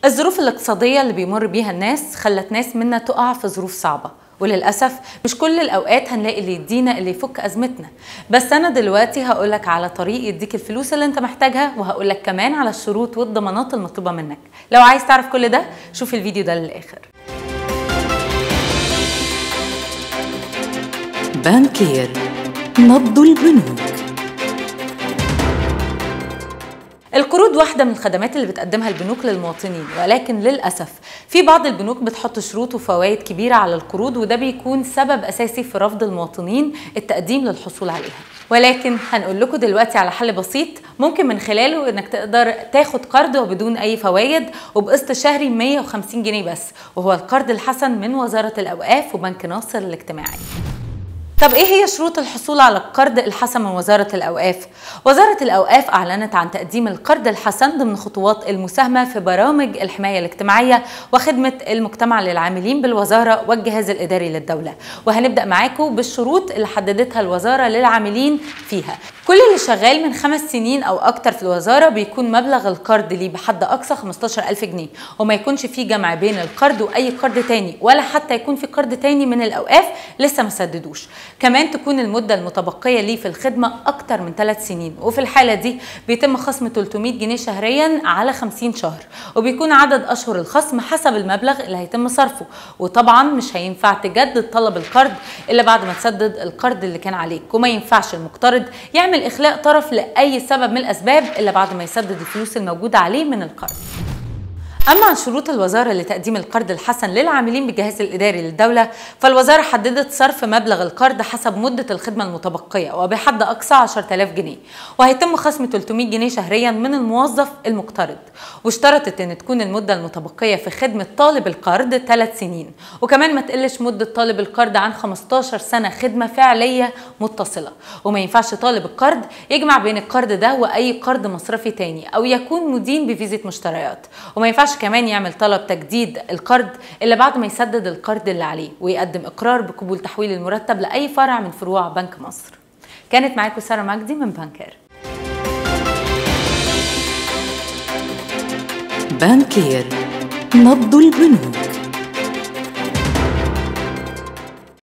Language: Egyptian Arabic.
الظروف الاقتصادية اللي بيمر بيها الناس خلت ناس منا تقع في ظروف صعبة وللأسف مش كل الأوقات هنلاقي اللي يدينا اللي يفك أزمتنا بس أنا دلوقتي هقولك على طريق يديك الفلوس اللي أنت محتاجها وهقولك كمان على الشروط والضمانات المطلوبة منك لو عايز تعرف كل ده شوف الفيديو ده للآخر بانكير نبض البنوك القروض واحدة من الخدمات اللي بتقدمها البنوك للمواطنين ولكن للأسف في بعض البنوك بتحط شروط وفوائد كبيرة على القروض وده بيكون سبب أساسي في رفض المواطنين التقديم للحصول عليها ولكن هنقول لكم دلوقتي على حل بسيط ممكن من خلاله انك تقدر تاخد قرض وبدون اي فوائد وبقسط شهري 150 جنيه بس وهو القرض الحسن من وزارة الاوقاف وبنك ناصر الاجتماعي طب ايه هي شروط الحصول على القرض الحسن من وزارة الأوقاف؟ وزارة الأوقاف أعلنت عن تقديم القرض الحسن ضمن خطوات المساهمة في برامج الحماية الاجتماعية وخدمة المجتمع للعاملين بالوزارة والجهاز الإداري للدولة وهنبدأ معاكم بالشروط اللي حددتها الوزارة للعاملين فيها كل اللي شغال من خمس سنين أو أكتر في الوزارة بيكون مبلغ القرض ليه بحد أقصى 15000 جنيه وما يكونش فيه جمع بين القرض وأي قرض تاني ولا حتى يكون في قرض تاني من الأوقاف لسه ما سددوش كمان تكون المدة المتبقية ليه في الخدمة أكتر من 3 سنين وفي الحالة دي بيتم خصم 300 جنيه شهريا على 50 شهر وبيكون عدد أشهر الخصم حسب المبلغ اللي هيتم صرفه وطبعا مش هينفع تجدد طلب القرض إلا بعد ما تسدد القرض اللي كان عليك وما ينفعش المقترض يعمل إخلاء طرف لأي سبب من الأسباب إلا بعد ما يسدد الفلوس الموجودة عليه من القرض أما عن شروط الوزارة لتقديم القرض الحسن للعاملين بالجهاز الإداري للدولة فالوزارة حددت صرف مبلغ القرض حسب مدة الخدمة المتبقية وبحد أقصى 10000 جنيه وهيتم خصم 300 جنيه شهريا من الموظف المقترض واشترطت أن تكون المدة المتبقية في خدمة طالب القرض 3 سنين وكمان ما تقلش مدة طالب القرض عن 15 سنة خدمة فعلية متصلة وما ينفعش طالب القرض يجمع بين القرض ده وأي قرض مصرفي تاني أو يكون مدين بفيزة مشتريات وما ينفعش كمان يعمل طلب تجديد القرض الا بعد ما يسدد القرض اللي عليه ويقدم اقرار بقبول تحويل المرتب لاي فرع من فروع بنك مصر كانت معاكم ساره مجدي من بانكير بانكير نبض البنوك